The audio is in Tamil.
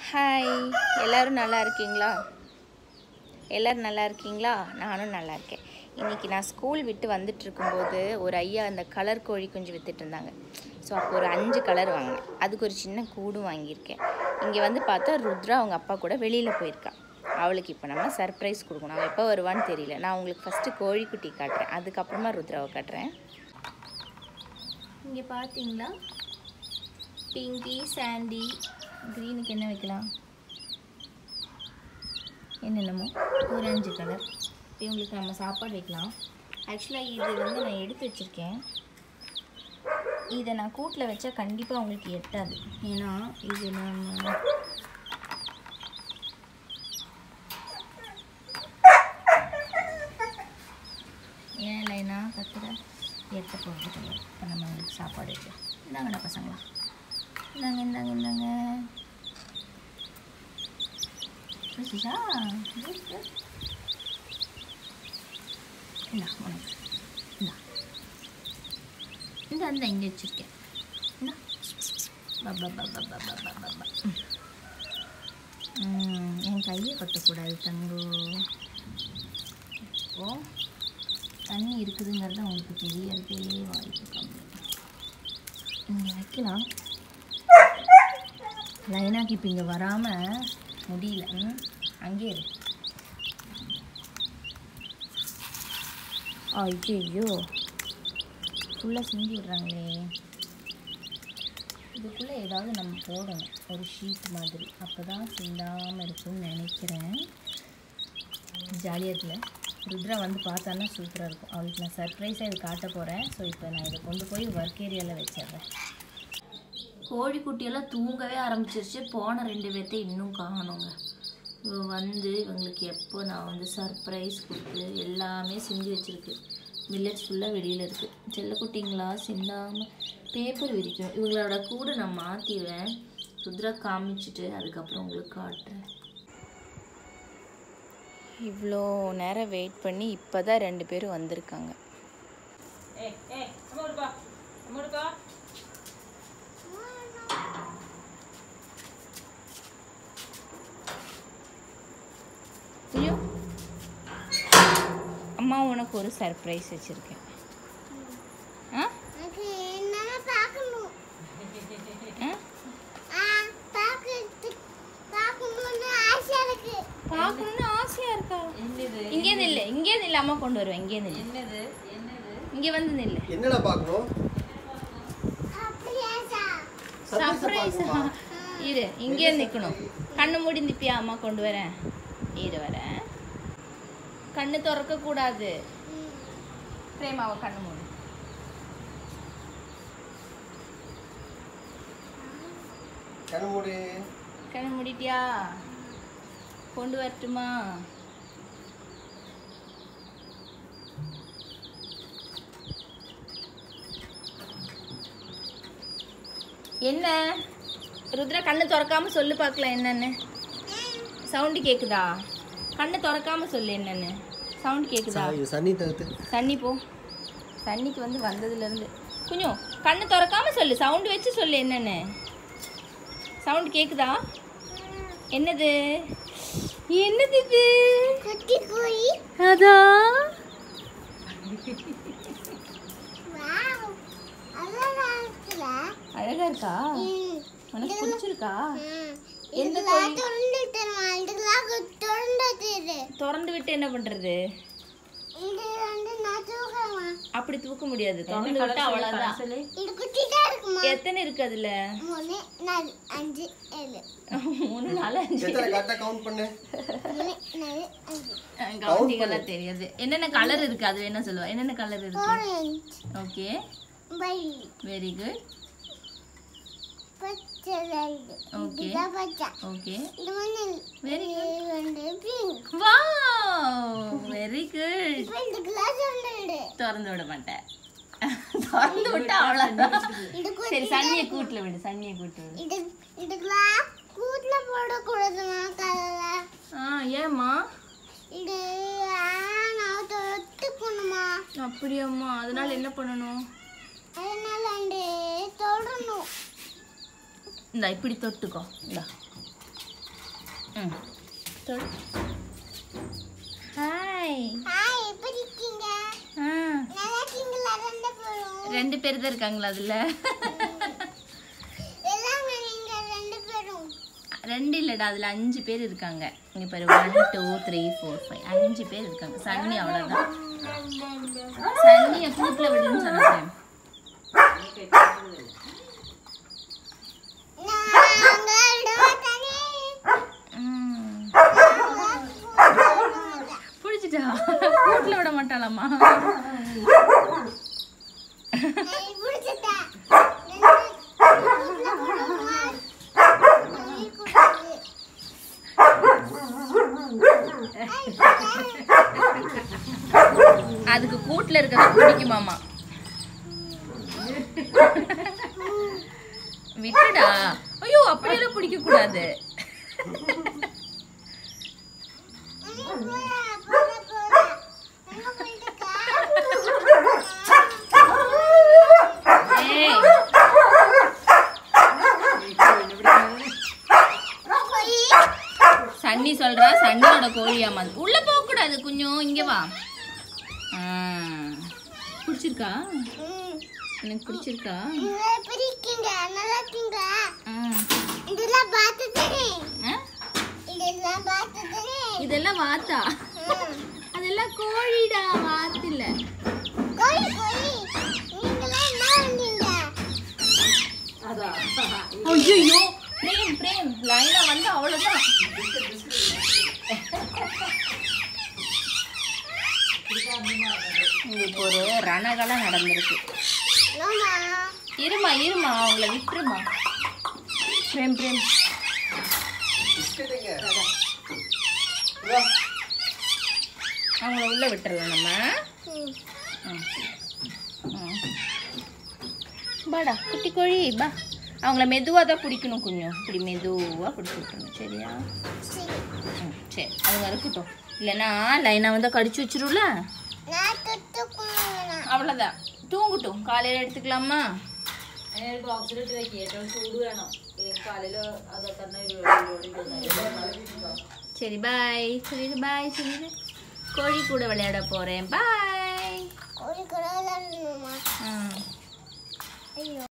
ஹாய் எல்லாரும் நல்லா இருக்கீங்களா எல்லாரும் நல்லா இருக்கீங்களா நானும் நல்லா இருக்கேன் இன்றைக்கி நான் ஸ்கூல் விட்டு வந்துட்டு இருக்கும்போது ஒரு ஐயா அந்த கலர் கோழி குஞ்சு வித்துட்டு இருந்தாங்க ஸோ அப்போ ஒரு அஞ்சு கலர் வாங்கினேன் அதுக்கு ஒரு சின்ன கூடும் வாங்கியிருக்கேன் இங்கே வந்து பார்த்தா ருத்ரா அவங்க அப்பா கூட வெளியில் போயிருக்கா அவளுக்கு இப்போ நம்ம சர்ப்ரைஸ் கொடுக்கணும் அவள் எப்போ வருவான்னு தெரியல நான் உங்களுக்கு ஃபஸ்ட்டு கோழிக்குட்டி காட்டுறேன் அதுக்கப்புறமா ருத்ராவை காட்டுறேன் இங்கே பார்த்தீங்களா பிங்கி சாண்டி க்ரீனுக்கு என்ன வைக்கலாம் என்னென்னமோ ஒரு அஞ்சு கலர் இவங்களுக்கு நம்ம சாப்பாடு வைக்கலாம் ஆக்சுவலாக இது வந்து நான் எடுத்து வச்சுருக்கேன் இதை நான் கூட்டில் வச்சா கண்டிப்பாக உங்களுக்கு எட்டாது ஏன்னா இது நம்ம ஏன் இல்லைன்னா கத்துற எட்ட போகிறது இப்போ நம்ம உங்களுக்கு சாப்பாடு வைக்கலாம் இந்தாங்கடா பசங்களா இந்தாங்க இந்தாங்க இந்தாங்க ருசிஷா good, good. இந்தா உனக்கு இந்தா இந்த அந்த இங்கே வச்சுருக்கேன் இந்தா பப்பா பப்பா பப்பா பப்பா பப்பா ம் என் கையை கொட்டக்கூடாது தங்கு இப்போ தண்ணி இருக்குதுங்கிறது உங்களுக்கு தெரியறதே வாய்ப்பு கம்மி இங்கே வைக்கலாம் லைனாக்கு இப்போ இங்கே வராமல் முடியல ம் அங்கேயே இரு ஐயோ ஃபுல்லாக சிந்தி விடுறாங்களே இதுக்குள்ளே ஏதாவது நம்ம போடணும் ஒரு ஷீட் மாதிரி அப்போ தான் சிந்தாமல் இருக்கும்னு நினைக்கிறேன் ஜாலியாக இருக்குல்ல ருத்ரா வந்து பார்த்தான்னா சூப்பராக இருக்கும் அவளுக்கு நான் சர்ப்ரைஸாக இது காட்ட போகிறேன் ஸோ இப்போ நான் இதை கொண்டு போய் ஒர்க் ஏரியாவில் வச்சிடுறேன் கோழிக்குட்டியெல்லாம் தூங்கவே ஆரம்பிச்சிருச்சு போன ரெண்டு பேர்த்த இன்னும் காணோங்க இவ வந்து இவங்களுக்கு எப்போ நான் வந்து சர்ப்ரைஸ் கொடுத்து எல்லாமே சிந்தி வச்சுருக்கு வில்லேஜ் ஃபுல்லாக வெளியில் இருக்குது செல்லக்குட்டிங்களா சிந்தாமல் பேப்பர் விரிக்கும் இவங்களோட கூட நான் மாற்றிடுவேன் ருத்ரா காமிச்சிட்டு அதுக்கப்புறம் உங்களுக்கு காட்டுறேன் இவ்வளோ நேரம் வெயிட் பண்ணி இப்போ தான் ரெண்டு பேரும் வந்திருக்காங்க ஐயோ அம்மா உனக்கு ஒரு சர்ப்ரைஸ் வச்சுருக்கேன் ஆ எனக்கு என்னன்னு பார்க்கணும். ஆ ஆ, பார்க்கறது- பார்க்கணும்னு ஆசையா இருக்கு. பார்க்கணும்னு ஆசையாக இருக்கா இங்கே நில்லு இங்கே நில்லு அம்மா கொண்டு வருவேன் இங்கே நில்லு இங்கே வந்து நில்லு என்னடா பார்க்கணும் அப்படியா சார்? சர்ப்ரைஸ் இரு இங்கே நிற்கணும் கண்ணு மூடி நிற்பியா அம்மா கொண்டு வரேன் இரு வரேன் கண்ணு திறக்க கூடாது ம். பிரேமாவை கண்ணு மூடு கண்ணு மூடி கண்ணு மூடிட்டியா கொண்டு வரட்டுமா என்ன ருத்ரா கண்ணு திறக்காம சொல்லு பார்க்கலாம் என்னன்னு சவுண்டு கேக்குதா கண்ணு திறக்காம சொல்லு என்னன்னு சவுண்ட் கேக்குதா ஐயோ, சன்னி தகுத்து சன்னி போ சன்னிக்கு வந்து வந்ததுலேருந்து கொஞ்சம் கண்ணு திறக்காம சொல்லு சவுண்டு வச்சு சொல்லு என்னன்னு சவுண்ட் கேக்குதா என்னது என்னது இது குட்டி கோழி. அதான் வாவ். அழகா இருக்குல்ல? அழகா இருக்கா ம். உனக்கு பிடிச்சிருக்கா ம். எந்த இதெல்லாம் திறந்து தருமா? இதெல்லாம் கு- திறந்து தரு. திறந்து விட்டு என்ன பண்றது இது வந்து நான் தூக்கமா? அப்படி தூக்க முடியாது திறந்து விட்டு அவ்வளோதான் இது குட்டிதான் இருக்குமா? எத்தனை இருக்கு அதுல மூணு, நாலு, அஞ்சு, ஏழு. மூணு நாலு அஞ்சு எத்தனை கரெக்டாக கவுண்ட் பண்ணு மூணு, நாலு, அஞ்சு. கவுண்டிங்கெல்லாம் தெரியாது என்னென்ன கலர் இருக்கு அது வேணா சொல்லுவா என்னென்ன கலர் இருக்கு Orange, okay violet, very good பச்சை red. Okay. இதுதான் பச்சை. ஓகே இது வந்து Very good. இது வந்து pink. வாவ் வெரி குட் இப்ப இந்த glass வந்துடு. திறந்து விட மாட்டேன் திறந்து விட்டா அவ்வளோதான் இது குட்டி சரி சன்னியை கூட்டில் விடு சன்னியை கூட்டு விடு இது இது glass கூட்டுல போடக்கூடாதுமா கலர்ல ஆ ஏம்மா இது ஆ, நான் தொட்டுக்கணுமா அப்படியாம்மா அதனால என்ன பண்ணணும் அதனால அந்த தொடணும் இந்த இப்படி தொட்டுக்கோ இந்த ம் தொடு ஹாய் ஹாய் எப்படி இருக்கீங்க ஆ நல்லா இருக்கீங்களா ரெண்டு பேரும் ரெண்டு பேர் தான் இருக்காங்களா அதில் எல்லாங்க நீங்க ரெண்டு பேரும் ரெண்டு இல்லைடா அதில் அஞ்சு பேர் இருக்காங்க இங்கே பாரு one two three four five அஞ்சு பேர் இருக்காங்க சன்னி அவ்வளோதான் சன்னியை கூட்டில் விடுன்னு சொன்னேன் நாங்களோட தனி ம் பிடிச்சிட்டா கூட்டில் விட மாட்டாளாம்மா எனக்கு பிடிச்சதா ரெண்டு வீட்ல போடுமா சொல்லி கொடுத்து அதுக்கு கூட்டில் இருக்கிறத பிடிக்குமாமா விட்டுடா ஐயோ அப்படியெல்லாம் பிடிக்க கூடாது போடா போடா போடா எங்க போயிட்டுக்கா ஏய் போய் சன்னி சொல்றா சன்னியோட கோழியாமா அது. உள்ள போக கூடாது குஞ்சம் இங்க வா ஆ. பிடிச்சிருக்கா ம் எனக்கு பிடிச்சிருக்கா நீங்க எப்படி இருக்கீங்க நல்லா இருக்கீங்களா ஆ. இதெல்லாம் பார்த்துட்டேனே ஆ? இதெல்லாம் பார்த்துட்டேனே இதெல்லாம் வாத்தா ம் அதெல்லாம் கோழிடா வாத்து இல்ல கோழி கோழி நீங்களாம் என்ன வந்தீங்க ஐயோ பிரேம் பிரேம் லைனா வந்து அவ்வளவுதான் இங்க இப்போ ஒரு ரணகலம் நடந்திருக்கு ஆமா இருமா இருமா அவங்கள விட்டுருமா பிரேம் பிரேம் பிஸ்கட் எங்க இதோ. அவங்கள உள்ள விட்டுறலாம் நம்ம ம் ம். ம். பாடா குட்டி கோழி பா அவங்கள மெதுவாக தான் பிடிக்கணும் கொஞ்சம் இப்படி மெதுவாக பிடிச்சி விட்டுருணும் சரியா சரி ம் சரி அவங்க இருக்கட்டும் இல்லைன்னா லைனாக வந்து கடிச்சு வச்சிரும்ல நான் தொட்டுக்கணும் அவ்வளோதான் தூங்கட்டும் காலையில் எடுத்துக்கலாமா சரி பாய் சொல்லிடு பாய் சொல்லிடு கோழி கூட விளையாட போகிறேன் பாய் கோழி கூட விளையாடணுமா ம் ஐயோ